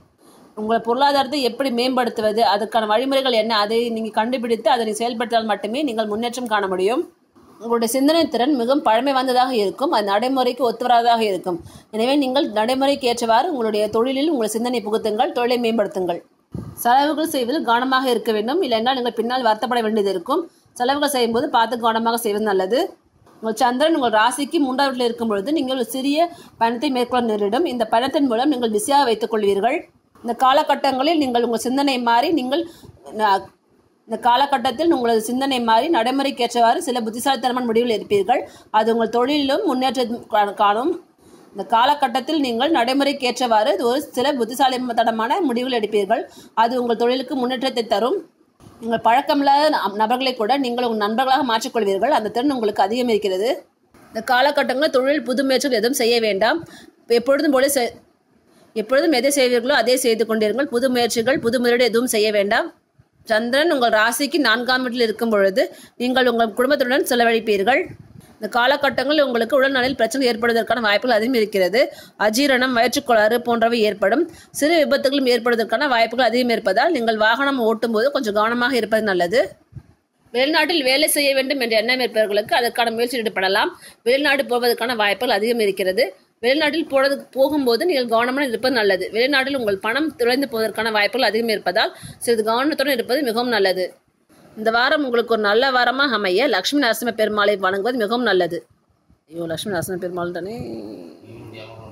உங்கள் பொருளாதாரத்தை எப்படி மேம்படுத்துவது அதுக்கான வழிமுறைகள் என்ன அதை நீங்கள் கண்டுபிடித்து அதனை செயல்படுத்தினால் மட்டுமே நீங்கள் முன்னேற்றம் காண முடியும் உங்களுடைய சிந்தனை திறன் மிகவும் பழமை வாய்ந்ததாக இருக்கும் அது நடைமுறைக்கு ஒத்துவராதாக இருக்கும் எனவே நீங்கள் நடைமுறைக்கு ஏற்றவாறு உங்களுடைய தொழிலில் உங்கள் சிந்தனை புகுத்துங்கள் தொழிலை மேம்படுத்துங்கள் செலவுகள் செய்வதில் கவனமாக இருக்க வேண்டும் இல்லைன்றால் நீங்கள் பின்னால் வருத்தப்பட வேண்டியது இருக்கும் செலவுகள் செய்யும்போது பார்த்து கவனமாக செய்வது நல்லது உங்கள் சந்திரன் உங்கள் ராசிக்கு மூன்றாவது வீட்டில் இருக்கும் பொழுது நீங்கள் ஒரு சிறிய பயணத்தை மேற்கொள்ள நேரிடும் இந்த பயணத்தின் மூலம் நீங்கள் பிஸியாக வைத்துக் கொள்வீர்கள் இந்த காலகட்டங்களில் நீங்கள் உங்கள் சிந்தனை மாறி நீங்கள் ந- இந்த காலகட்டத்தில் உங்களது சிந்தனை மாறி நடைமுறைக்கேற்றவாறு சில புத்திசாலித்தனமான முடிவுகள் எடுப்பீர்கள் அது உங்கள் தொழிலிலும் முன்னேற்றம் கா- காணும் இந்த காலகட்டத்தில் நீங்கள் நடைமுறைக்கேற்றவாறு ஒரு சில புத்திசாலித்தனமான முடிவுகள் எடுப்பீர்கள் அது உங்கள் தொழிலுக்கு முன்னேற்றத்தை தரும் உங்கள் பழக்கமில்லாத ந- நபர்களை கூட நீங்கள் உங்கள் நண்பர்களாக மாற்றிக்கொள்வீர்கள் அந்த திறன் உங்களுக்கு அதிகம் இருக்கிறது இந்த காலகட்டங்களில் தொழில் புது முயற்சிகள் எதுவும் செய்ய வேண்டாம் எப்பொழுதும் போல செ- எப்பொழுதும் எதை செய்வீர்களோ அதை செய்து கொண்டிருங்கள் புது முயற்சிகள் புது முதலீடு எதுவும் செய்ய வேண்டாம் சந்திரன் உங்கள் ராசிக்கு நான்காம் வீட்டில் இருக்கும் பொழுது நீங்கள் உங்கள் குடும்பத்துடன் செலவழிப்பீர்கள் இந்த காலகட்டங்களில் உங்களுக்கு உடல்நலில் பிரச்சனை ஏற்படுவதற்கான வாய்ப்புகள் அதிகம் இருக்கிறது அஜீரணம் வயிற்றுக்கோளாறு போன்றவை ஏற்படும் சிறு விபத்துகளும் ஏற்படுவதற்கான வாய்ப்புகள் அதிகம் இருப்பதால் நீங்கள் வாகனம் ஓட்டும்போது கொஞ்சம் கவனமாக இருப்பது நல்லது வெளிநாட்டில் வேலை செய்ய வேண்டும் என்ற எண்ணம் இருப்பவர்களுக்கு அதற்கான முயற்சி ஈடுபடலாம் வெளிநாடு போவதற்கான வாய்ப்புகள் அதிகம் இருக்கிறது வெளிநாட்டில் போறது போகும்போது நீங்கள் கவனமாக இருப்பது நல்லது வெளிநாட்டில் உங்கள் பணம் துளைந்து போவதற்கான வாய்ப்புகள் அதிகம் இருப்பதால் சிறிது கவனத்துடன் இருப்பது மிகவும் நல்லது இந்த வாரம் உங்களுக்கு ஒரு நல்ல வாரமாக அமைய லக்ஷ்மி நரசிம்ம பெருமாளை வணங்குவது மிகவும் நல்லது ஐயோ லக்ஷ்மி நரசிம்ம பெருமாள் தானே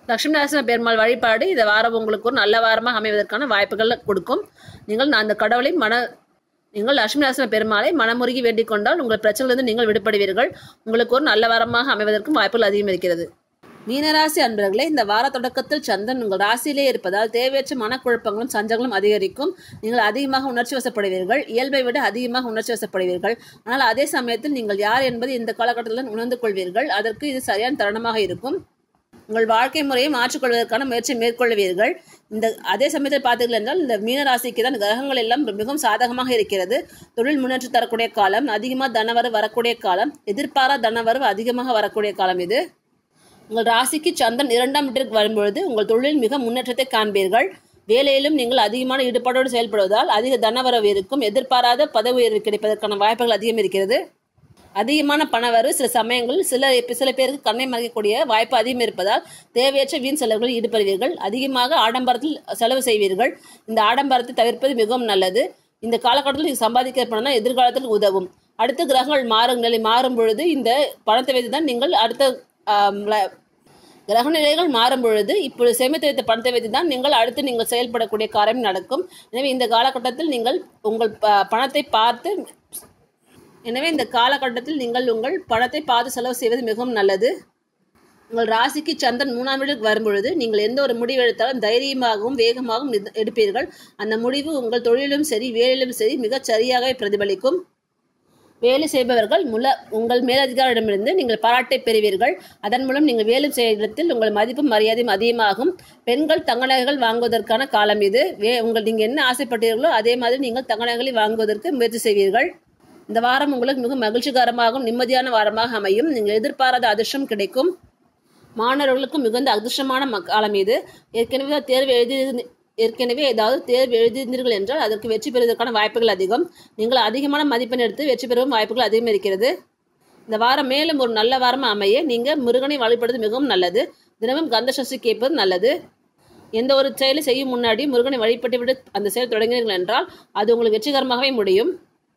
லட்சுமி நரசிம்ம பெருமாள் வழிபாடு இந்த வாரம் உங்களுக்கு ஒரு நல்ல வாரமாக அமைவதற்கான வாய்ப்புகள் கொடுக்கும் நீங்கள் அந்த கடவுளை மன நீங்கள் லட்சுமி நரசிம்ம பெருமாளை மனமுருகி வேண்டிக் கொண்டால் உங்கள் பிரச்சனையிலிருந்து நீங்கள் விடுபடுவீர்கள் உங்களுக்கு ஒரு நல்ல வாரமாக அமைவதற்கும் வாய்ப்புகள் அதிகம் இருக்கிறது மீனராசி அன்பர்களே இந்த வார தொடக்கத்தில் சந்திரன் உங்கள் ராசியிலே இருப்பதால் தேவையற்ற மனக்குழப்பங்களும் சஞ்சங்களும் அதிகரிக்கும் நீங்கள் அதிகமாக உணர்ச்சி வசப்படுவீர்கள் இயல்பை விட அதிகமாக உணர்ச்சி வசப்படுவீர்கள் ஆனால் அதே சமயத்தில் நீங்கள் யார் என்பது இந்த காலகட்டத்தில் உணர்ந்து கொள்வீர்கள் அதற்கு இது சரியான தருணமாக இருக்கும் உங்கள் வாழ்க்கை முறையை மாற்றிக்கொள்வதற்கான முயற்சி மேற்கொள்வீர்கள் இந்த அதே சமயத்தில் பார்த்தீர்கள் என்றால் இந்த மீனராசிக்கு தான் கிரகங்கள் எல்லாம் மிகவும் சாதகமாக இருக்கிறது தொழில் முன்னேற்றம் தரக்கூடிய காலம் அதிகமாக தனவரவு வரக்கூடிய காலம் எதிர்பாரா தனவரவு அதிகமாக வரக்கூடிய காலம் இது உங்கள் ராசிக்கு சந்திரன் இரண்டாம் வீட்டிற்கு வரும்பொழுது உங்கள் தொழிலில் மிக முன்னேற்றத்தை காண்பீர்கள் வேலையிலும் நீங்கள் அதிகமான ஈடுபாட்டோடு செயல்படுவதால் அதிக தனவரவு இருக்கும் எதிர்பாராத பதவி உயர்வு கிடைப்பதற்கான வாய்ப்புகள் அதிகம் இருக்கிறது அதிகமான பணவரவு சில சமயங்களில் சில சில பேருக்கு கண்ணை மறைக்கக்கூடிய வாய்ப்பு அதிகம் இருப்பதால் தேவையற்ற வீண் செலவுகளில் ஈடுபடுவீர்கள் அதிகமாக ஆடம்பரத்தில் செலவு செய்வீர்கள் இந்த ஆடம்பரத்தை தவிர்ப்பது மிகவும் நல்லது இந்த காலகட்டத்தில் நீங்கள் சம்பாதிக்கிற பணம் தான் எதிர்காலத்தில் உதவும் அடுத்த கிரகங்கள் மாறும் நிலை மாறும் பொழுது இந்த பணத்தை வைத்து தான் நீங்கள் அடுத்த ஆம், ல- கிரக நிலைகள் மாறும் பொழுது இப்பொழுது சேமித்து வைத்த பணத்தை வைத்து தான் நீங்கள் அடுத்து நீங்கள் செயல்படக்கூடிய காரியம் நடக்கும் எனவே இந்த காலகட்டத்தில் நீங்கள் உங்கள் ப- பணத்தை பார்த்து எனவே இந்த காலகட்டத்தில் நீங்கள் உங்கள் பணத்தை பார்த்து செலவு செய்வது மிகவும் நல்லது உங்கள் ராசிக்கு சந்திரன் மூணாம் வீட்டுக்கு வரும்பொழுது நீங்கள் எந்த ஒரு முடிவு எடுத்தாலும் தைரியமாகவும் வேகமாகவும் நித- எடுப்பீர்கள் அந்த முடிவு உங்கள் தொழிலும் சரி வேலையிலும் சரி மிகச் சரியாகவே பிரதிபலிக்கும் வேலை செய்பவர்கள் முல உங்கள் மேலதிகாரிடமிருந்து நீங்கள் பாராட்டை பெறுவீர்கள் அதன் மூலம் நீங்கள் வேலை செய்யும் இடத்தில் உங்கள் மதிப்பும் மரியாதையும் அதிகமாகும் பெண்கள் தங்க நகைகள் வாங்குவதற்கான காலம் இது வே உங்கள் நீங்கள் என்ன ஆசைப்பட்டீர்களோ அதே மாதிரி நீங்கள் தங்க நகைகளை வாங்குவதற்கு முயற்சி செய்வீர்கள் இந்த வாரம் உங்களுக்கு மிக மகிழ்ச்சிகரமாகவும் நிம்மதியான வாரமாக அமையும் நீங்கள் எதிர்பாராத அதிர்ஷ்டம் கிடைக்கும் மாணவர்களுக்கும் மிகுந்த அதிர்ஷ்டமான ம- காலம் இது ஏற்கனவே தேர்வு எழுதி ஏற்கனவே ஏதாவது தேர்வு எழுதியிருந்தீர்கள் என்றால் அதற்கு வெற்றி பெறுவதற்கான வாய்ப்புகள் அதிகம் நீங்கள் அதிகமான மதிப்பெண் எடுத்து வெற்றி பெறும் வாய்ப்புகள் அதிகம் இருக்கிறது இந்த வாரம் மேலும் ஒரு நல்ல வாரமாக அமைய நீங்கள் முருகனை வழிபடுவது மிகவும் நல்லது தினமும் கந்த சஷ்டி கேட்பது நல்லது எந்த ஒரு செயலை செய்யும் முன்னாடி முருகனை வழிபட்டு விட்டு அந்த செயல் தொடங்கினீர்கள் என்றால் அது உங்களுக்கு வெற்றிகரமாகவே முடியும்